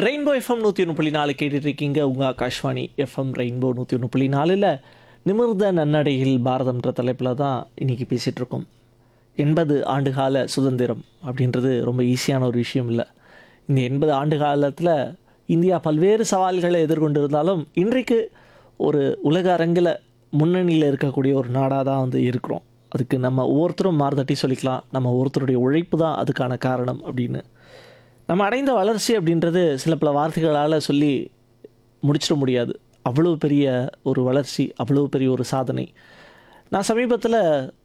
rainbow FM நூற்றி ஒன்று புள்ளி நாலு கேட்டுட்டு இருக்கீங்க உங்கள் ஆகாஷ்வாணி எஃப்எம் ரெயின்போ நூற்றி ஒன்று புள்ளி நாலில் நிமிர்ந்த நன்னடையில் பாரதம்ன்ற தலைப்பில் தான் இன்றைக்கி பேசிகிட்டு இருக்கோம் எண்பது ஆண்டுகால சுதந்திரம் அப்படின்றது ரொம்ப ஈஸியான ஒரு விஷயம் இல்லை இந்த எண்பது ஆண்டு காலத்தில் இந்தியா பல்வேறு சவால்களை எதிர்கொண்டிருந்தாலும் இன்றைக்கு ஒரு உலக அரங்கில் முன்னணியில் இருக்கக்கூடிய ஒரு நாடாக தான் வந்து இருக்கிறோம் அதுக்கு நம்ம ஒவ்வொருத்தரும் மாறுதட்டி சொல்லிக்கலாம் நம்ம ஒவ்வொருத்தருடைய உழைப்பு தான் அதுக்கான காரணம் அப்படின்னு நம்ம அடைந்த வளர்ச்சி அப்படின்றது சில பல வார்த்தைகளால் சொல்லி முடிச்சிட முடியாது அவ்வளோ பெரிய ஒரு வளர்ச்சி அவ்வளோ பெரிய ஒரு சாதனை நான் சமீபத்தில்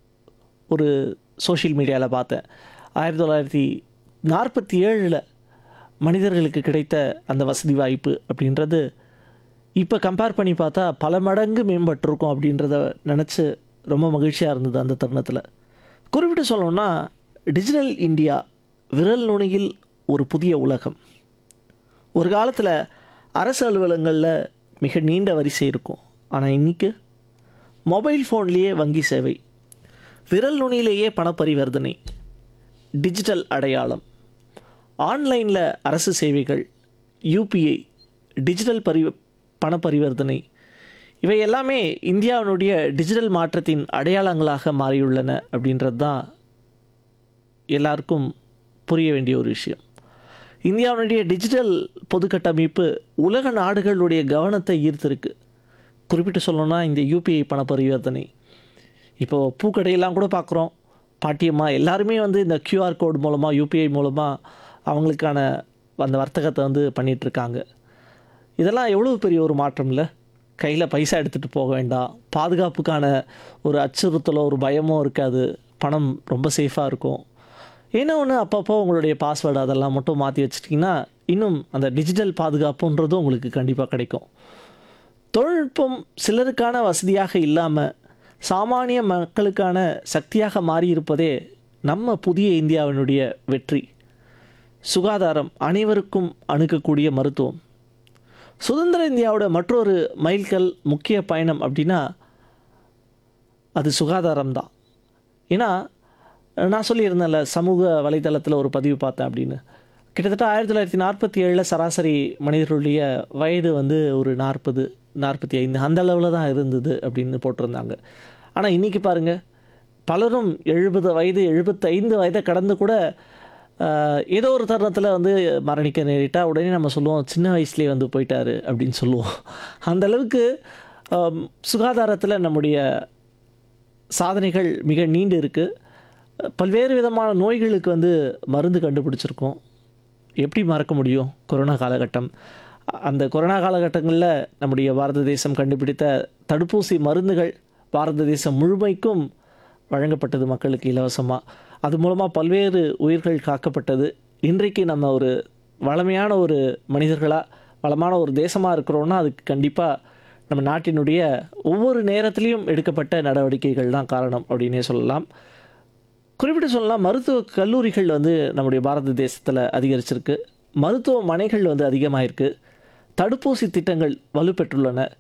ஒரு சோஷியல் மீடியாவில் பார்த்தேன் ஆயிரத்தி தொள்ளாயிரத்தி நாற்பத்தி ஏழில் மனிதர்களுக்கு கிடைத்த அந்த வசதி வாய்ப்பு அப்படின்றது இப்போ கம்பேர் பண்ணி பார்த்தா பல மடங்கு மேம்பட்டிருக்கும் அப்படின்றத நினச்சி ரொம்ப மகிழ்ச்சியாக இருந்தது அந்த தருணத்தில் குறிப்பிட்டு சொல்லணும்னா டிஜிட்டல் இந்தியா விரல் நுனியில் ஒரு புதிய உலகம் ஒரு காலத்தில் அரசு அலுவலகங்களில் மிக நீண்ட வரிசை இருக்கும் ஆனால் இன்றைக்கி மொபைல் ஃபோன்லேயே வங்கி சேவை விரல் நுனியிலேயே பணப்பரிவர்த்தனை டிஜிட்டல் அடையாளம் ஆன்லைனில் அரசு சேவைகள் யூபிஐ டிஜிட்டல் பரி பண பரிவர்த்தனை இவை எல்லாமே இந்தியாவினுடைய டிஜிட்டல் மாற்றத்தின் அடையாளங்களாக மாறியுள்ளன அப்படின்றது தான் எல்லாருக்கும் புரிய வேண்டிய ஒரு விஷயம் இந்தியாவினுடைய டிஜிட்டல் பொது கட்டமைப்பு உலக நாடுகளுடைய கவனத்தை ஈர்த்திருக்கு குறிப்பிட்டு சொல்லணும்னா இந்த யூபிஐ பண பரிவர்த்தனை இப்போது பூக்கடையெல்லாம் கூட பார்க்குறோம் பாட்டியம்மா எல்லாருமே வந்து இந்த கியூஆர் கோட் மூலமாக யூபிஐ மூலமாக அவங்களுக்கான அந்த வர்த்தகத்தை வந்து பண்ணிகிட்ருக்காங்க இதெல்லாம் எவ்வளோ பெரிய ஒரு மாற்றம் இல்லை கையில் பைசா எடுத்துகிட்டு போக வேண்டாம் பாதுகாப்புக்கான ஒரு அச்சுறுத்தலோ ஒரு பயமோ இருக்காது பணம் ரொம்ப சேஃபாக இருக்கும் ஏன்னா ஒன்று அப்பப்போ உங்களுடைய பாஸ்வேர்டு அதெல்லாம் மட்டும் மாற்றி வச்சிட்டிங்கன்னா இன்னும் அந்த டிஜிட்டல் பாதுகாப்புன்றதும் உங்களுக்கு கண்டிப்பாக கிடைக்கும் தொழில்நுட்பம் சிலருக்கான வசதியாக இல்லாமல் சாமானிய மக்களுக்கான சக்தியாக மாறியிருப்பதே நம்ம புதிய இந்தியாவினுடைய வெற்றி சுகாதாரம் அனைவருக்கும் அணுகக்கூடிய மருத்துவம் சுதந்திர இந்தியாவோட மற்றொரு மைல்கல் முக்கிய பயணம் அப்படின்னா அது சுகாதாரம் தான் ஏன்னா நான் சொல்லியிருந்தேன்ல சமூக வலைதளத்தில் ஒரு பதிவு பார்த்தேன் அப்படின்னு கிட்டத்தட்ட ஆயிரத்தி தொள்ளாயிரத்தி நாற்பத்தி ஏழில் சராசரி மனிதர்களுடைய வயது வந்து ஒரு நாற்பது நாற்பத்தி ஐந்து அந்த அளவில் தான் இருந்தது அப்படின்னு போட்டிருந்தாங்க ஆனால் இன்றைக்கி பாருங்கள் பலரும் எழுபது வயது எழுபத்தைந்து வயதை கடந்து கூட ஆஹ், ஏதோ ஒரு தருணத்தில் வந்து மரணிக்க நேரிட்டால் உடனே நம்ம சொல்லுவோம் சின்ன வயசுலேயே வந்து போயிட்டாரு அப்படின்னு சொல்லுவோம் அந்த அளவுக்கு ஆம், சுகாதாரத்தில் நம்முடைய சாதனைகள் மிக நீண்டு இருக்குது பல்வேறு விதமான நோய்களுக்கு வந்து மருந்து கண்டுபிடிச்சிருக்கோம் எப்படி மறக்க முடியும் கொரோனா காலகட்டம் அந்த கொரோனா காலகட்டங்களில் நம்முடைய பாரத தேசம் கண்டுபிடித்த தடுப்பூசி மருந்துகள் பாரத தேசம் முழுமைக்கும் வழங்கப்பட்டது மக்களுக்கு இலவசமாக அது மூலமாக பல்வேறு உயிர்கள் காக்கப்பட்டது இன்றைக்கு நம்ம ஒரு வளமையான ஒரு மனிதர்களாக வளமான ஒரு தேசமாக இருக்கிறோன்னா அதுக்கு கண்டிப்பாக நம்ம நாட்டினுடைய ஒவ்வொரு நேரத்திலையும் எடுக்கப்பட்ட நடவடிக்கைகள் தான் காரணம் அப்படின்னே சொல்லலாம் குறிப்பிட்டு சொல்லலாம் மருத்துவ கல்லூரிகள் வந்து நம்முடைய பாரத தேசத்தில் அதிகரிச்சிருக்கு மருத்துவமனைகள் வந்து அதிகமாயிருக்கு தடுப்பூசி திட்டங்கள் வலுப்பெற்றுள்ளன